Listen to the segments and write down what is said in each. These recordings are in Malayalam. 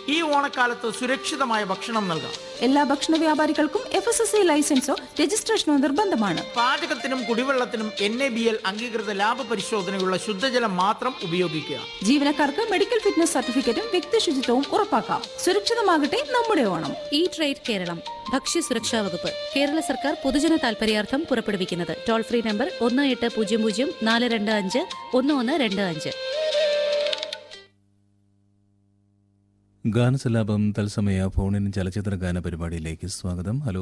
ഈ ഓണക്കാലത്ത് സുരക്ഷിതമായ ഭക്ഷണം നൽകാം എല്ലാ ഭക്ഷണ വ്യാപാരികൾക്കും എഫ് എസ് എസ് ഐ ലൈസൻസോ രജിസ്ട്രേഷനോ നിർബന്ധമാണ് പാചകത്തിനും കുടിവെള്ളത്തിനും എൻ എ ബി എൽ അംഗീകൃത ലാഭ പരിശോധനയുള്ള ശുദ്ധജലം മാത്രം ഉപയോഗിക്കുക ജീവനക്കാർക്ക് മെഡിക്കൽ ഫിറ്റ്നസ് സർട്ടിഫിക്കറ്റും വ്യക്തി ശുചിത്വവും ഉറപ്പാക്കാം സുരക്ഷിതമാകട്ടെ നമ്മുടെ ഓണം ഈ ട്രേഡ് കേരളം ഭക്ഷ്യ സുരക്ഷാ വകുപ്പ് കേരള സർക്കാർ പൊതുജന താൽപര്യാർത്ഥം പുറപ്പെടുവിക്കുന്നത് ടോൾ ഫ്രീ നമ്പർ ഒന്ന് എട്ട് പൂജ്യം പൂജ്യം നാല് രണ്ട് അഞ്ച് ഒന്ന് ഒന്ന് രണ്ട് അഞ്ച് ഗാനസലാപം തത്സമയ ഫോണിൻ ചലച്ചിത്ര ഗാന പരിപാടിയിലേക്ക് സ്വാഗതം ഹലോ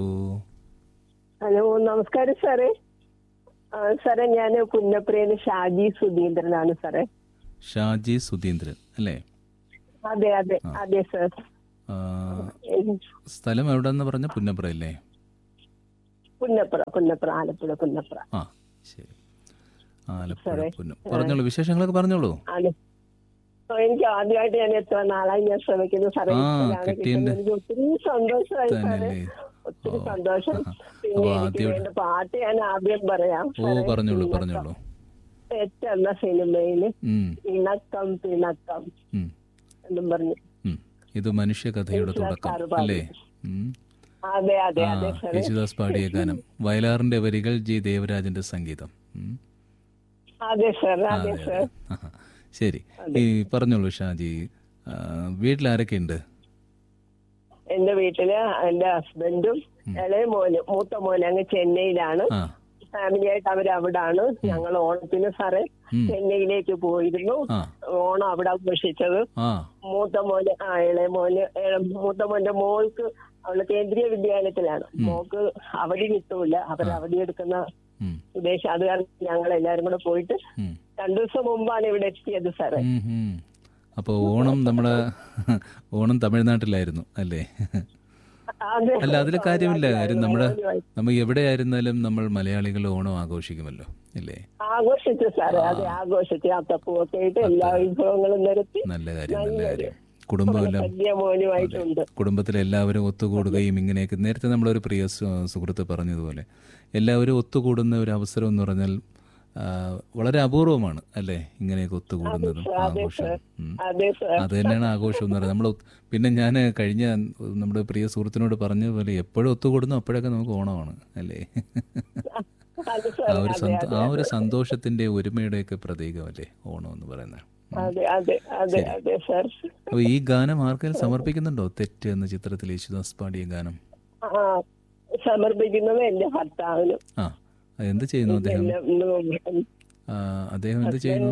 ഹലോ നമസ്കാരം സാറേ ആ, സാറേ ഞാൻ പുന്നപ്രേന്ന് ഷാജി സുധീന്ദ്രനാണ് സാറേ ഷാജി സുധീന്ദ്രൻ അല്ലേ അതെ അതെ അതെ സാർ ആ, സ്ഥലം എവിടെന്ന് പറഞ്ഞ പുന്നപ്ര അല്ലേ പുന്നപ്ര പുന്നപ്ര ആലപ്പുഴ പുന്നപ്ര ആ ശരി ആലപ്പുഴ പുന്നം പറഞ്ഞോളൂ വിശേഷങ്ങളൊക്കെ പറഞ്ഞോളൂ അതെ ആ, എനിക്ക് ആദ്യമായിട്ട് ഞാൻ എത്ര നാളായി ഞാൻ ശ്രമിക്കുന്നു സാറേ ആ, ഇപ്പോഴാണ് കിട്ടിയതിന്റെ- കിട്ടുന്നത്. എനിക്ക് ഒത്തിരി സന്തോഷമായി സാറേ തന്നെയല്ലേ ഒത്തിരി ഓ. സന്തോഷം പിന്നെ അപ്പൊ എനിക്ക് ആദ്യമായിട്ട് വേണ്ട പാട്ട് ഞാൻ ആദ്യം പറയാം ഓ സാറേ. പറഞ്ഞോളൂ ഇണക്കം. പറഞ്ഞോളൂ തെറ്റെന്ന സിനിമയില് ഉം, ഇണക്കം പിണക്കം ഉം, എന്നും പറഞ്ഞു ഉം. ഇത് മനുഷ്യകഥയുടെ തുടക്കം അല്ലേ ഉം. അതെ അതെ ആ അതെ സാറേ യേശുദാസ് പാടിയ ഗാനം വയലാറിന്റെ വരികൾ ജി ദേവരാജന്റെ സംഗീതം ഉം. അതെ സാർ ആ, അതെ അതെ സാർ അതെ ആഹാ. ശരി ഈ പറഞ്ഞോളൂ ഷാജി ആ, വീട്ടിലാരൊക്കെ ഉണ്ട് എന്റെ വീട്ടില് എന്റെ ഹസ്ബൻഡും ഇളയ മോനും മൂത്ത മോൻ അങ്ങ് ചെന്നൈയിലാണ് ആ ഫാമിലി ആയിട്ട് അവർ അവിടാണ് ഞങ്ങൾ ഓണത്തിന് സാറേ ഉം. ചെന്നൈയിലേക്ക് പോയിരുന്നു ആ ഓണം അവിടെ ആഘോഷിച്ചത് ആ മൂത്ത മോന് ആ ഇളയ മോന് ഇള- മൂത്ത മോന്റെ മോൾക്ക് അവള് കേന്ദ്രീയ വിദ്യാലയത്തിലാണ് മോക്ക് അവധി കിട്ടൂല അവർ അവധി എടുക്കുന്ന ഉം, ഉദ്ദേശം അത് കാരണം ഞങ്ങൾ എല്ലാരും കൂടെ പോയിട്ട് ഉം, രണ്ടു ദിവസം മുമ്പാണ് ഇവിടെ എത്തിയത് സാറേ ഉം, ഉം. അപ്പൊ ഓണം നമ്മുടെ ഓണം തമിഴ്നാട്ടിലായിരുന്നു അല്ലേ അതെ അല്ല അതിൽ കാര്യമില്ല കാര്യം നമ്മുടെ നമ്മൾ എവിടെയായിരുന്നാലും നമ്മൾ മലയാളികൾ ഓണം ആഘോഷിക്കുമല്ലോ അല്ലേ ആഘോഷിച്ചു സാറേ അതെ ആഘോഷിച്ചു അത്തപ്പൂവൊക്കെ ആയിട്ട് എല്ലാ വിഭവങ്ങളും നിരത്തി നല്ല കാര്യം നല്ല കാര്യം കുടുംബമെല്ലാം സദ്യ മോനുമായിട്ടുണ്ട് കുടുംബത്തിലെ എല്ലാവരും ഒത്തുകൂടുകയും ഇങ്ങനെയൊക്കെ നേരത്തെ നമ്മളൊരു പ്രിയ സു- സുഹൃത്ത് പറഞ്ഞതുപോലെ എല്ലാവരും ഒത്തുകൂടുന്ന ഒരു അവസരം എന്ന് പറഞ്ഞാൽ ആ, വളരെ അപൂർവമാണ് അല്ലേ ഇങ്ങനെയൊക്കെ ഒത്തുകൂടുന്നതും ആഘോഷം ഉം. അതെ സാർ അത് തന്നെയാണ് ആഘോഷം എന്ന് പറയുന്നത് നമ്മൾ പിന്നെ ഞാൻ കഴിഞ്ഞ നമ്മുടെ പ്രിയ സുഹൃത്തിനോട് പറഞ്ഞതുപോലെ എപ്പോഴും ഒത്തുകൂടുന്നു അപ്പോഴൊക്കെ നമുക്ക് ഓണമാണ് അല്ലേ അതെ ആ സാർ ഒരു സന്തോ- ആ ഒരു സന്തോഷത്തിന്റെ ഒരുമയുടെയൊക്കെ പ്രതീകമല്ലേ ഓണം എന്ന് പറയുന്നത് അതെ അതെ അതെ അതെ സാർ അപ്പോൾ ഈ ഗാനം ആർക്കെങ്കിലും സമർപ്പിക്കുന്നുണ്ടോ തെറ്റ് എന്ന ചിത്രത്തിൽ യേശുദാസ് പാടിയ ഗാനം ആ സമർപ്പിക്കുന്നത് എന്റെ ഭർത്താവിനും ആ അത് എന്ത് ചെയ്യുന്നു അദ്ദേഹം എന്നെ- ആ, അദ്ദേഹം എന്ത് ചെയ്യുന്നു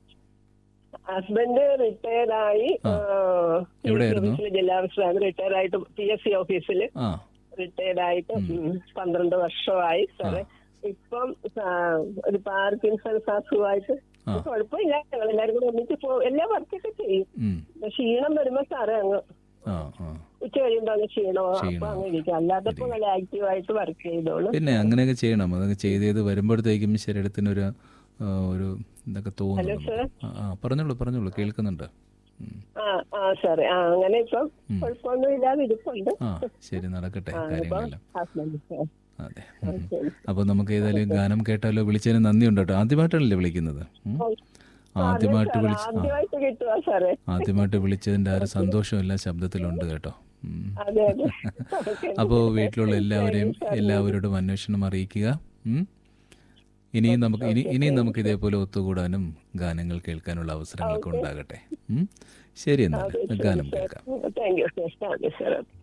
ഹസ്ബൻഡ് റിട്ടയർഡ് ആയി ആ. ആ, എവിടെയായിരുന്നു? ഓഫീസില് ജില്ലാ ഓഫീസിലാണ് റിട്ടയർഡ് ആയിട്ട് പി എസ് സി ഓഫീസിൽ ആ റിട്ടയർഡ് ആയിട്ട് ഉം, പന്ത്രണ്ട് വർഷമായി സാറേ ഇപ്പം ആ, ഒരു പാർക്കിൻസൺസ് അസുഖമായിട്ട് ആ. കുഴപ്പമില്ല ഞങ്ങൾ എല്ലാവരും കൂടെ ഒന്നിച്ച് പോ എല്ലാ വർക്കൊക്കെ ചെയ്യും ഉം. ക്ഷീണം വരുമ്പോ സാറേ അങ്ങ് ആ ആ ഉച്ച കഴിയുമ്പോ അങ്ങ് ക്ഷീണമോ അപ്പൊ ക്ഷീണം. അങ്ങ് ഇരിക്കും അല്ലാത്തപ്പോ നല്ല ആക്റ്റീവായിട്ട് വർക്ക് ചെയ്തോളൂ പിന്നെ അങ്ങനെയൊക്കെ ചെയ്യണം അതൊക്കെ ചെയ്ത് ചെയ്ത് വരുമ്പോഴത്തേക്കും ശരീരത്തിനൊരു ആ, ഒരു ഇതൊക്കെ തോന്നുന്നു സർ. ആ ആ, പറഞ്ഞോളൂ പറഞ്ഞോളൂ കേൾക്കുന്നുണ്ട് ഉം. ആ ആ സാറേ ആ അങ്ങനെ ഇപ്പം കുഴപ്പമൊന്നും ഇല്ലാതെ ഇരിപ്പുണ്ട് ആ ശരി നടക്കട്ടെ ആ, ഇപ്പം കാര്യങ്ങളെല്ലാം ഹസ്ബൻഡ് സാർ അതെ അപ്പോൾ നമുക്ക് ഏതായാലും ഗാനം കേട്ടാലോ വിളിച്ചതിന് നന്ദിയുണ്ട് കേട്ടോ ആദ്യമായിട്ടാണല്ലേ വിളിക്കുന്നത് ഉം? ആദ്യമായിട്ട് വിളിച്ച് ആ ആദ്യമായിട്ട് കിട്ടുക സാറേ ആദ്യമായിട്ട് വിളിച്ചതിൻ്റെ ആ ഒരു സന്തോഷമെല്ലാം ശബ്ദത്തിലുണ്ട് കേട്ടോ ഉം. അതെ അതെ അപ്പോൾ വീട്ടിലുള്ള എല്ലാവരെയും എല്ലാവരോടും അന്വേഷണം അറിയിക്കുക ഉം. ഇനിയും നമുക്ക് ഇനി ഇനിയും നമുക്ക് ഇതേപോലെ ഒത്തുകൂടാനും ഗാനങ്ങൾ കേൾക്കാനുള്ള അവസരങ്ങളൊക്കെ ഉണ്ടാകട്ടെ ഉം. ശരി എന്നാൽ ഗാനം കേൾക്കാം thank you sir thank you sir